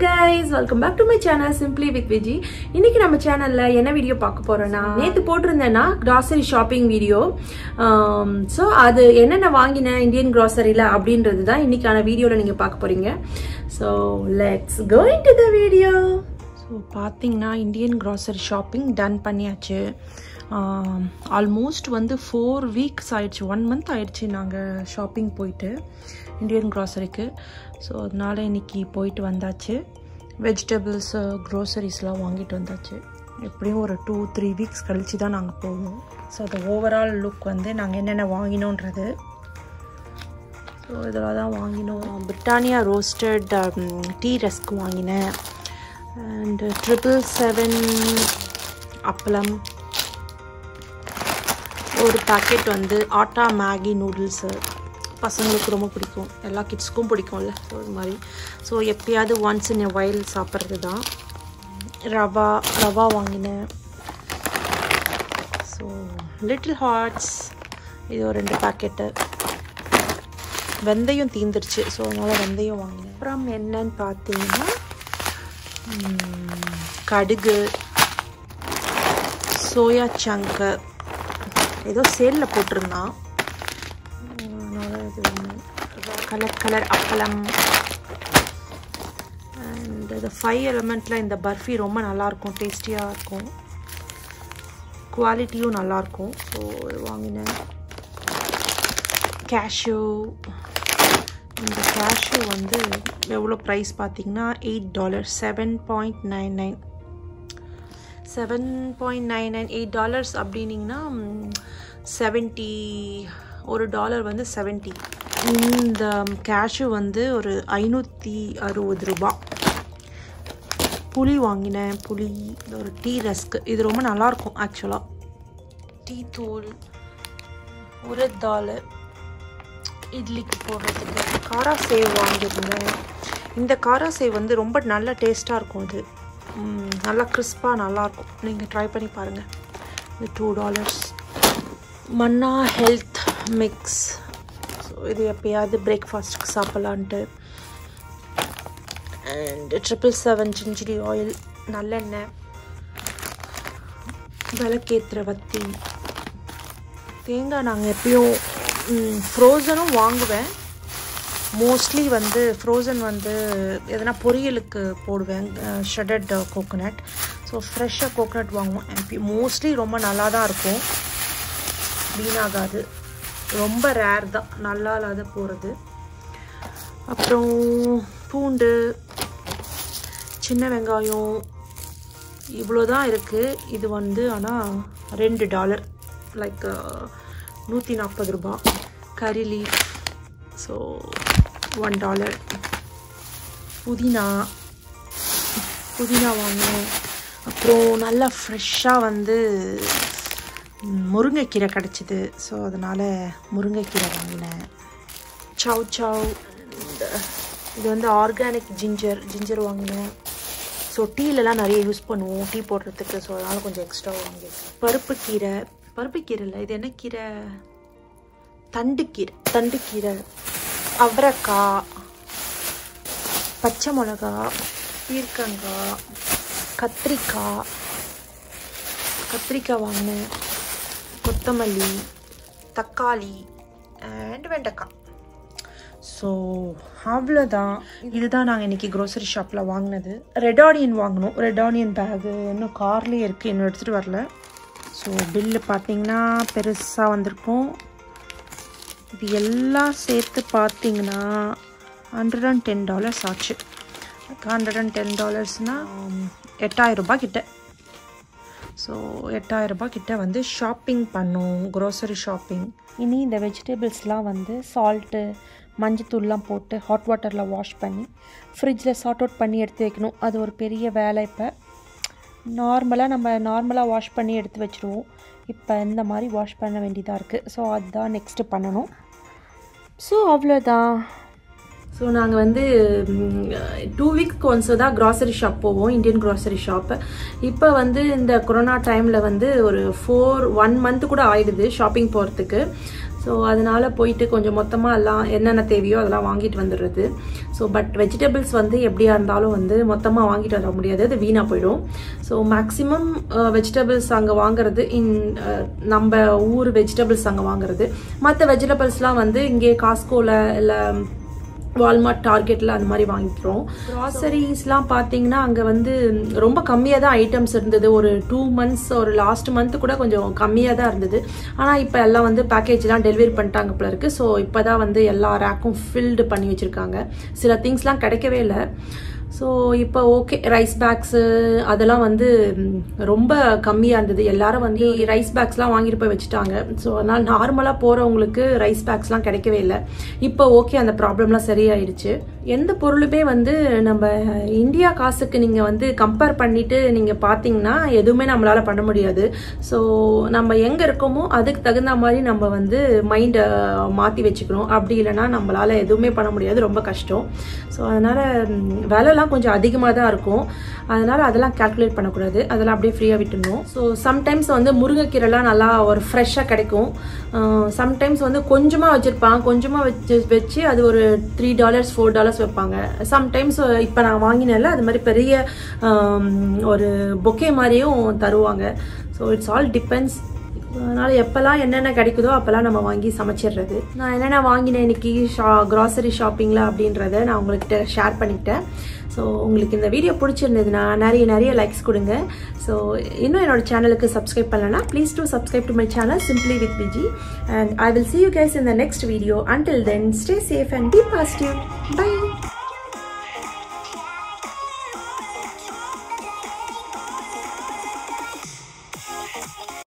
guys welcome back to my channel simply with Viji இன்னைக்கு நம்ம சேனல்ல என்ன வீடியோ பார்க்க போறோம்னா நேத்து போட்டிருந்தேன்னா கிராசரி ஷாப்பிங் வீடியோ ஸோ அது என்னென்ன வாங்கினேன் இந்தியன் கிராசரியில அப்படின்றது தான் இன்னைக்கான வீடியோல நீங்க பார்க்க போறீங்க so let's going to the video so பார்த்தீங்கன்னா இந்தியன் கிராசரி ஷாப்பிங் டன் பண்ணியாச்சு ஆல்மோஸ்ட் வந்து ஃபோர் வீக்ஸ் ஆயிடுச்சு ஒன் மந்த் ஆயிடுச்சு நாங்கள் ஷாப்பிங் போயிட்டு இந்தியன் கிராசரிக்கு ஸோ அதனால இன்னைக்கு போயிட்டு வந்தாச்சு வெஜிடபிள்ஸு க்ரோசரிஸ்லாம் வாங்கிட்டு வந்தாச்சு எப்படியும் ஒரு டூ த்ரீ வீக்ஸ் கழிச்சு தான் நாங்கள் போவோம் ஸோ அது ஓவரால் லுக் வந்து நாங்கள் என்னென்ன வாங்கினோன்றது ஸோ இதெல்லாம் தான் வாங்கினோம் பிரிட்டானியா ரோஸ்டட் டீ ரஸ்க் வாங்கினேன் அண்டு ட்ரிபிள் செவன் அப்பளம் ஒரு பாக்கெட் வந்து ஆட்டா மேகி நூடுல்ஸு பசங்களுக்கு ரொம்ப பிடிக்கும் எல்லா கிட்ஸ்க்கும் பிடிக்கும்ல ஸோ இது மாதிரி ஸோ எப்பயாவது ஒன்ஸ் இன் எ வயல் சாப்பிட்றது தான் ரவா ரவா வாங்கினேன் ஸோ லிட்டில் ஹார்ட்ஸ் இது ஒரு ரெண்டு பாக்கெட்டு வெந்தயம் தீந்துருச்சு ஸோ அதனால் வெந்தயம் வாங்கினேன் அப்புறம் என்னன்னு பார்த்தீங்கன்னா கடுகு சோயா சங்கு ஏதோ சேலில் போட்டிருந்தான் அதனால் இது கலர் கலர் அப்பளம் அண்ட் இது ஃபைவ் எலமெண்ட்டில் இந்த பர்ஃபி ரொம்ப நல்லாயிருக்கும் டேஸ்டியாக இருக்கும் குவாலிட்டியும் நல்லாயிருக்கும் ஸோ இது வாங்கினேன் கேஷ்யூ இந்த கேஷ்யூ வந்து எவ்வளோ ப்ரைஸ் பார்த்தீங்கன்னா eight dollar seven point nine nine seven point nine nine eight dollars அப்படின்னிங்கன்னா செவன்ட்டி ஒரு டாலர் வந்து செவன்ட்டி இந்த கேஷு வந்து ஒரு ஐநூற்றி அறுபது ரூபா புளி வாங்கினேன் புளி ஒரு டீ ரஸ்க்கு இது ரொம்ப நல்லாயிருக்கும் ஆக்சுவலாக டீ தூள் உரத்தால் இட்லிக்கு போடுறதுக்கு காரா சேவ் வாங்கியிருந்தேன் இந்த காரா சேவ் வந்து ரொம்ப நல்ல டேஸ்ட்டாக இருக்கும் இது நல்லா கிறிஸ்பாக நல்லாயிருக்கும் நீங்கள் ட்ரை பண்ணி பாருங்கள் இது two dollars Manna health mix so இது எப்பயாவது பிரேக்ஃபாஸ்ட்டுக்கு சாப்பிட்லான்ட்டு and triple seven gingelly oil நல்லெண்ணெய் விளக்கேற்றுற வத்தி தேங்காய் நாங்கள் எப்பயும் ஃப்ரோசனும் வாங்குவேன் மோஸ்ட்லி வந்து ஃப்ரோசன் வந்து எதனா பொரியலுக்கு போடுவேன் ஷெடட் கோகோனட் ஸோ ஃப்ரெஷ்ஷாக கோகோனட் வாங்குவோம் மோஸ்ட்லி ரொம்ப நல்லா தான் இருக்கும் வீணாகாது ரொம்ப ரேர் தான் நல்லா இல்லாத போகிறது அப்புறம் பூண்டு சின்ன வெங்காயம் இவ்வளோ தான் இருக்குது இது வந்து ஆனால் ரெண்டு டாலர் லைக் நூற்றி நாற்பது ரூபா கறி லீஃப் ஸோ ஒன் டாலர் புதினா புதினா வாங்கினேன் அப்புறம் நல்லா ஃப்ரெஷ்ஷாக வந்து முருங்கைக்கீரை கிடச்சிது ஸோ அதனால் முருங்கைக்கீரை வாங்கினேன் சவ் சவ் இது வந்து ஆர்கானிக் ஜிஞ்சர் ஜிஞ்சர் வாங்கினேன் ஸோ டீலெலாம் நிறைய யூஸ் பண்ணுவோம் டீ போடுறதுக்கு ஸோ அதனால் கொஞ்சம் எக்ஸ்ட்ரா வாங்கியிருக்கேன் பருப்பு கீரை பருப்பு கீரை இல்லை இது என்ன கீரை தண்டுக்கீரை தண்டுக்கீரை அவரைக்காய் பச்சை மிளகா பீர்க்கங்காய் கத்திரிக்காய் கத்திரிக்காய் வாங்கினேன் கொத்தமல்லி தக்காளி அண்ட் வெண்டைக்காய் ஸோ அவ்வளோதான் இதுதான் நாங்கள் இன்றைக்கி க்ரோசரி ஷாப்பில் வாங்கினது ரெட் ஆனியன் வாங்கினோம் ரெட் ஆனியன் பேகு இன்னும் கார்லேயே இருக்குது இன்னும் எடுத்துகிட்டு வரல ஸோ பில்லு பார்த்தீங்கன்னா பெருசாக வந்திருக்கும் இது எல்லாம் சேர்த்து பார்த்தீங்கன்னா ஹண்ட்ரட் அண்ட் டென் டாலர்ஸ் ஆச்சு ஹண்ட்ரட் அண்ட் டென் டாலர்ஸ்னால் எட்டாயிரம் ரூபாய் கிட்ட ஸோ எட்டாயிரம் ரூபாய் கிட்ட வந்து ஷாப்பிங் பண்ணோம் க்ரோசரி ஷாப்பிங் இனி இந்த வெஜிடபிள்ஸ்லாம் வந்து சால்ட்டு மஞ்சத்தூள்லாம் போட்டு ஹாட் வாட்டரில் வாஷ் பண்ணி ஃப்ரிட்ஜில் சார்ட் அவுட் பண்ணி எடுத்து வைக்கணும் அது ஒரு பெரிய வேலை இப்போ நார்மலாக நம்ம நார்மலாக வாஷ் பண்ணி எடுத்து வச்சுருவோம் இப்போ இந்த மாதிரி வாஷ் பண்ண வேண்டியதாக இருக்குது ஸோ அதுதான் நெக்ஸ்ட்டு பண்ணணும் ஸோ அவ்வளோதான் ஸோ நாங்கள் வந்து டூ வீக்ஸ்க்கு ஒன்ஸ் தான் க்ராசரி ஷாப் போவோம் இந்தியன் க்ராசரி ஷாப்பு இப்போ வந்து இந்த கொரோனா டைமில் வந்து ஒரு ஃபோர் ஒன் மந்த் கூட ஆயிடுது ஷாப்பிங் போகிறதுக்கு ஸோ அதனால போயிட்டு கொஞ்சம் மொத்தமாக எல்லாம் என்னென்ன தேவையோ அதெல்லாம் வாங்கிட்டு வந்துடுறது ஸோ பட் வெஜிடபிள்ஸ் வந்து எப்படியா இருந்தாலும் வந்து மொத்தமாக வாங்கிட்டு வர முடியாது அது வீணாக போயிடும் ஸோ மேக்ஸிமம் வெஜிடபிள்ஸ் அங்கே வாங்குறது இன் நம்ம ஊர் வெஜிடபிள்ஸ் அங்கே வாங்குறது மற்ற வெஜிடபிள்ஸ்லாம் வந்து இங்கே காஸ்கோவில் இல்லை வால்மார்ட் டார்கெட்டில் அந்த மாதிரி வாங்கிக்கிறோம் க்ராசரிஸ்லாம் பார்த்தீங்கன்னா அங்கே வந்து ரொம்ப கம்மியாக தான் ஐட்டம்ஸ் இருந்தது ஒரு டூ மந்த்ஸ் ஒரு லாஸ்ட் மந்த் கூட கொஞ்சம் கம்மியாக தான் இருந்தது ஆனால் இப்போ எல்லாம் வந்து பேக்கேஜ்லாம் டெலிவரி பண்ணிட்டாங்க போல இருக்குது ஸோ இப்போ தான் வந்து எல்லா ரேக்கும் ஃபில்டு பண்ணி வச்சுருக்காங்க சில திங்ஸ்லாம் கிடைக்கவே இல்லை ஸோ இப்போ ஓகே ரைஸ் பேக்ஸு அதெல்லாம் வந்து ம், ரொம்ப கம்மியாக இருந்தது எல்லாரும் வந்து ரைஸ் பேக்ஸ்லாம் வாங்கிட்டு போய் வச்சுட்டாங்க ஸோ அதனால் நார்மலாக போகிறவங்களுக்கு ரைஸ் பேக்ஸ்லாம் கிடைக்கவே இல்லை இப்போ ஓகே அந்த ப்ராப்ளம்லாம் சரியாயிடுச்சு எந்த பொருளுமே வந்து நம்ம இந்தியா காசுக்கு நீங்கள் வந்து கம்பேர் பண்ணிட்டு நீங்கள் பார்த்தீங்கன்னா எதுவுமே நம்மளால் பண்ண முடியாது ஸோ நம்ம எங்கே இருக்கோமோ அதுக்கு தகுந்த மாதிரி நம்ம வந்து மைண்டை மாற்றி வச்சுக்கணும் அப்படி இல்லைன்னா நம்மளால் எதுவுமே பண்ண முடியாது ரொம்ப கஷ்டம் ஸோ அதனால் விலைலாம் கொஞ்சம் அதிகமாக தான் இருக்கும் அதனால் அதெல்லாம் கால்குலேட் பண்ணக்கூடாது அதெல்லாம் அப்படியே ஃப்ரீயாக விட்டுடணும் ஸோ சம்டைம்ஸ் வந்து முருங்கைக்கீரைலாம் நல்லா ஒரு ஃப்ரெஷ்ஷாக கிடைக்கும் சம்டைம்ஸ் வந்து கொஞ்சமாக வச்சுருப்பாங்க கொஞ்சமாக வச்சு வச்சு அது ஒரு த்ரீ டாலர்ஸ் ஃபோர் டாலர்ஸ் வைப்பாங்க சம்டைம்ஸ் இப்போ நான் வாங்கினேன்ல அது மாதிரி பெரிய ஆம், ஒரு பொக்கே மாதிரியும் தருவாங்க ஸோ இட்ஸ் ஆல் டிபெண்ட்ஸ் அதனால் எப்போல்லாம் என்னென்ன கிடைக்குதோ அப்போல்லாம் நம்ம வாங்கி சமைச்சிடுறது நான் என்னென்ன வாங்கினேன் இன்னைக்கு ஷா கிராசரி ஷாப்பிங்கில் அப்படின்றத நான் உங்கள்கிட்ட ஷேர் பண்ணிக்கிட்டேன் ஸோ உங்களுக்கு இந்த வீடியோ பிடிச்சிருந்ததுன்னா நிறைய நிறைய லைக்ஸ் கொடுங்க ஸோ இன்னும் என்னோட சேனலுக்கு சப்ஸ்கிரைப் பண்ணலன்னா please do subscribe to my channel simply with Viji and I will see you guys in the next video until then stay safe and be positive bye